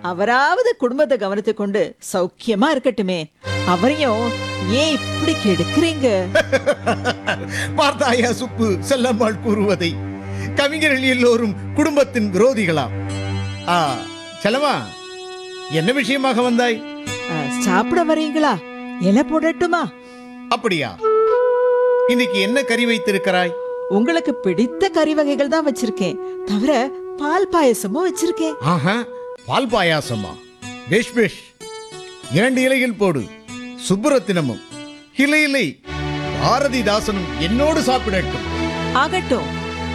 அவராவது குடும்பத்தை கவனித்துக் கொண்டு சௌக்கியமா இருக்கட்டுமே அவரையும் ஏன் இப்படி கெடுக்கிறீங்க பார்த்தாயா சுப்பு செல்லம்மாள் கூறுவதை கவிஞர்கள் எல்லோரும் குடும்பத்தின் விரோதிகளாம் ஆ செல்லம்மா என்ன விஷயமாக வந்தாய் அஹ், சாப்பிட வரீங்களா இலை போடட்டுமா அப்படியா இன்னைக்கு என்ன கறி வைத்திருக்கிறாய் உங்களுக்கு பிடித்த கறி வகைகள் தான் வச்சிருக்கேன் தவிர பால் பாயசமும் வச்சிருக்கேன் ஆஹா பால் பாயாசமா பேஷ் பேஷ் இரண்டு இலைகள் போடு சுப்புரத்தினமும் இலை இலை பாரதிதாசனும் என்னோடு சாப்பிடட்டும் ஆகட்டும்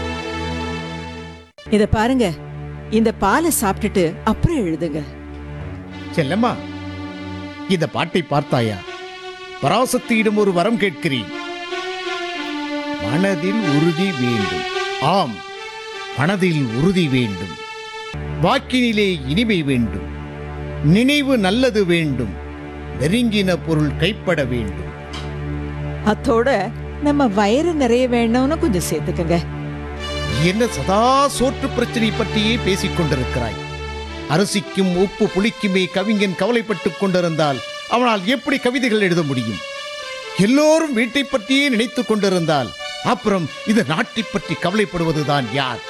இத பாருங்க இந்த பாலை சாப்பிட்டுட்டு அப்புறம் எழுதுங்க செல்லம்மா இந்த பாட்டை பார்த்தாயா பராசக்தியிடம் ஒரு வரம் கேட்கிறேன் மனதில் உறுதி வேண்டும் ஆம் மனதில் உறுதி வேண்டும் வாக்கினிலே இனிமை வேண்டும் நினைவு நல்லது வேண்டும் நெருங்கின பொருள் கைப்பட வேண்டும் அத்தோட நம்ம வயிறு நிறைய வேணும்னு கொஞ்சம் சேர்த்துக்கங்க என்ன சதா சோற்று பிரச்சனை பற்றியே பேசிக் கொண்டிருக்கிறாய் அரிசிக்கும் உப்பு புளிக்குமே கவிஞன் கவலைப்பட்டுக் கொண்டிருந்தால் அவனால் எப்படி கவிதைகள் எழுத முடியும் எல்லோரும் வீட்டை பற்றியே நினைத்துக் கொண்டிருந்தால் அப்புறம் இந்த நாட்டை பற்றி கவலைப்படுவதுதான் யார்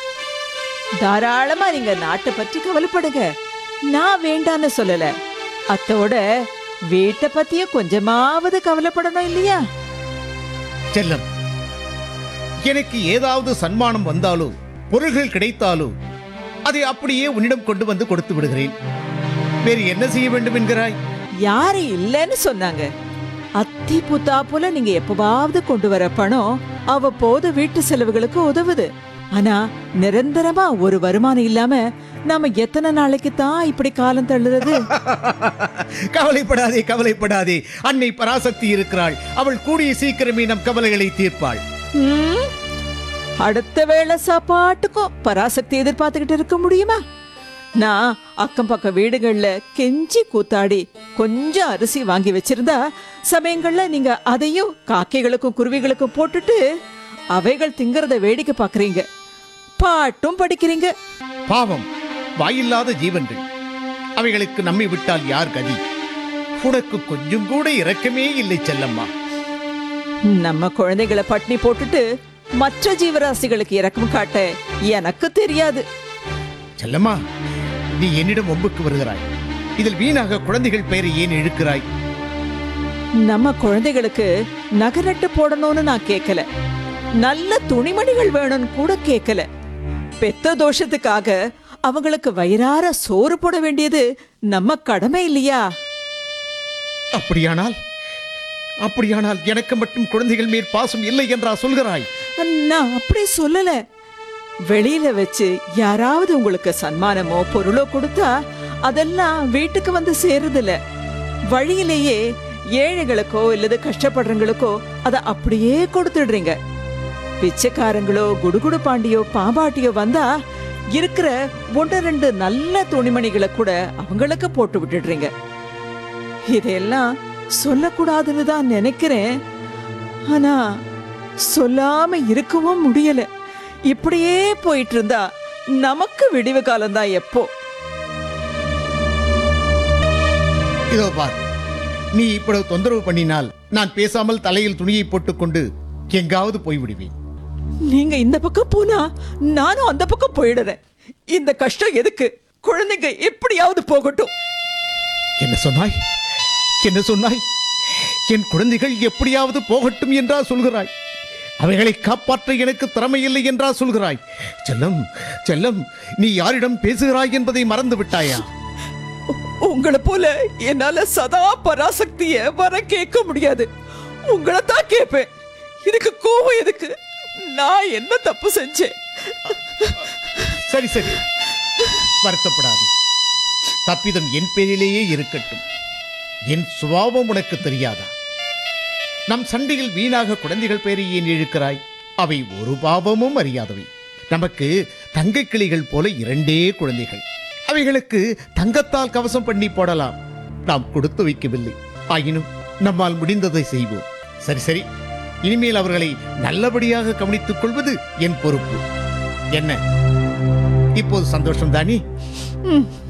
தாராளமா நீங்க நாட்டை பற்றி கவலைப்படுங்க நான் வேண்டான்னு சொல்லல அத்தோட வீட்டை பத்தியும் கொஞ்சமாவது கவலைப்படணும் இல்லையா செல்லம் எனக்கு ஏதாவது சன்மானம் வந்தாலோ பொருள்கள் கிடைத்தாலோ அதை அப்படியே உன்னிடம் கொண்டு வந்து கொடுத்து விடுகிறேன் வேறு என்ன செய்ய வேண்டும் என்கிறாய் யாரு இல்லைன்னு சொன்னாங்க அத்தி புத்தா போல நீங்க எப்பவாவது கொண்டு வர பணம் அவ்வப்போது வீட்டு செலவுகளுக்கு உதவுது ஆனா நிரந்தரமா ஒரு வருமானம் இல்லாம நாம எத்தனை நாளைக்கு தான் இப்படி காலம் தள்ளுறது கவலைப்படாதே கவலைப்படாதே அன்னை பராசக்தி இருக்கிறாள் அவள் கூடிய சீக்கிரமே நம் கவலைகளை தீர்ப்பாள் ம்? அடுத்த வேளை சாப்பாட்டுக்கும் பராசக்தி எதிர்பார்த்துக்கிட்டு இருக்க முடியுமா நான் அக்கம் பக்கம் வீடுகள்ல கெஞ்சி கூத்தாடி கொஞ்சம் அரிசி வாங்கி வச்சிருந்தா சமயங்கள்ல நீங்க அதையும் காக்கைகளுக்கும் குருவிகளுக்கும் போட்டுட்டு அவைகள் திங்கறத வேடிக்கை பாக்குறீங்க பாட்டும் படிக்கிறீங்க பாவம் வாயில்லாத ஜீவன்கள் அவைகளுக்கு நம்மை விட்டால் யார் கதி உனக்கு கொஞ்சம் கூட இரக்கமே இல்லை செல்லம்மா நம்ம குழந்தைகளை பட்னி போட்டுட்டு மற்ற ஜீவராசிகளுக்கு இறக்கம் காட்ட எனக்கு தெரியாது செல்லம்மா நீ என்னிடம் ஒம்புக்கு வருகிறாய் இதில் வீணாக குழந்தைகள் பெயரை ஏன் இழுக்கிறாய் நம்ம குழந்தைகளுக்கு நகரட்டு போடணும்னு நான் கேட்கல நல்ல துணிமணிகள் வேணும்னு கூட கேட்கல பெத்த தோஷத்துக்காக அவங்களுக்கு வயிறார சோறு போட வேண்டியது நம்ம கடமை இல்லையா அப்படியானால் அப்படியானால் எனக்கு மட்டும் குழந்தைகள் மேல் பாசம் இல்லை என்றா சொல்கிறாய் நான் அப்படி சொல்லல வெளியில வச்சு யாராவது உங்களுக்கு சன்மானமோ பொருளோ கொடுத்தா அதெல்லாம் வீட்டுக்கு வந்து சேருதில்ல வழியிலேயே ஏழைகளுக்கோ இல்லது கஷ்டப்படுறவங்களுக்கோ அதை அப்படியே கொடுத்துடுறீங்க பிச்சைக்காரங்களோ குடுகுடு பாண்டியோ பாம்பாட்டியோ வந்தா இருக்கிற ஒன்று ரெண்டு நல்ல துணிமணிகளை கூட அவங்களுக்கு போட்டு விட்டுடுறீங்க இதெல்லாம் சொல்லக்கூடாதுன்னு தான் நினைக்கிறேன் ஆனா சொல்லாம இருக்கவும் முடியல இப்படியே போயிட்டு இருந்தா நமக்கு விடிவு காலம்தான் எப்போ இதோ பார் நீ இப்பொழுது தொந்தரவு பண்ணினால் நான் பேசாமல் தலையில் துணியை போட்டுக்கொண்டு எங்காவது போய்விடுவேன் நீங்க இந்த பக்கம் போனா நானும் அந்த பக்கம் போயிடுறேன் இந்த கஷ்டம் எதுக்கு குழந்தைங்க எப்படியாவது போகட்டும் என்ன சொன்னாய் என்ன சொன்னாய் என் குழந்தைகள் எப்படியாவது போகட்டும் என்றா சொல்கிறாய் அவைகளை காப்பாற்ற எனக்கு திறமையில்லை என்றா சொல்கிறாய் செல்லம் செல்லம் நீ யாரிடம் பேசுகிறாய் என்பதை மறந்து விட்டாயா உ- உங்களை போல என்னால சதா பராசக்திய வர கேட்க முடியாது உங்களை தான் கேட்பேன் இதுக்கு கோவம் எதுக்கு நான் என்ன தப்பு செஞ்சேன் சரி சரி வருத்தப்படாது தப்பிதம் என் பேரிலேயே இருக்கட்டும் என் சுபாவம் உனக்கு தெரியாதா நம் சண்டையில் வீணாக குழந்தைகள் பேரை ஏன் இழுக்கிறாய் அவை ஒரு பாவமும் அறியாதவை நமக்கு தங்கக் கிளிகள் போல இரண்டே குழந்தைகள் அவைகளுக்கு தங்கத்தால் கவசம் பண்ணி போடலாம் நாம் கொடுத்து வைக்கவில்லை ஆயினும் நம்மால் முடிந்ததை செய்வோம் சரி சரி இனிமேல் அவர்களை நல்லபடியாக கவனித்துக் கொள்வது என் பொறுப்பு என்ன இப்போது சந்தோஷம் தானே ம்,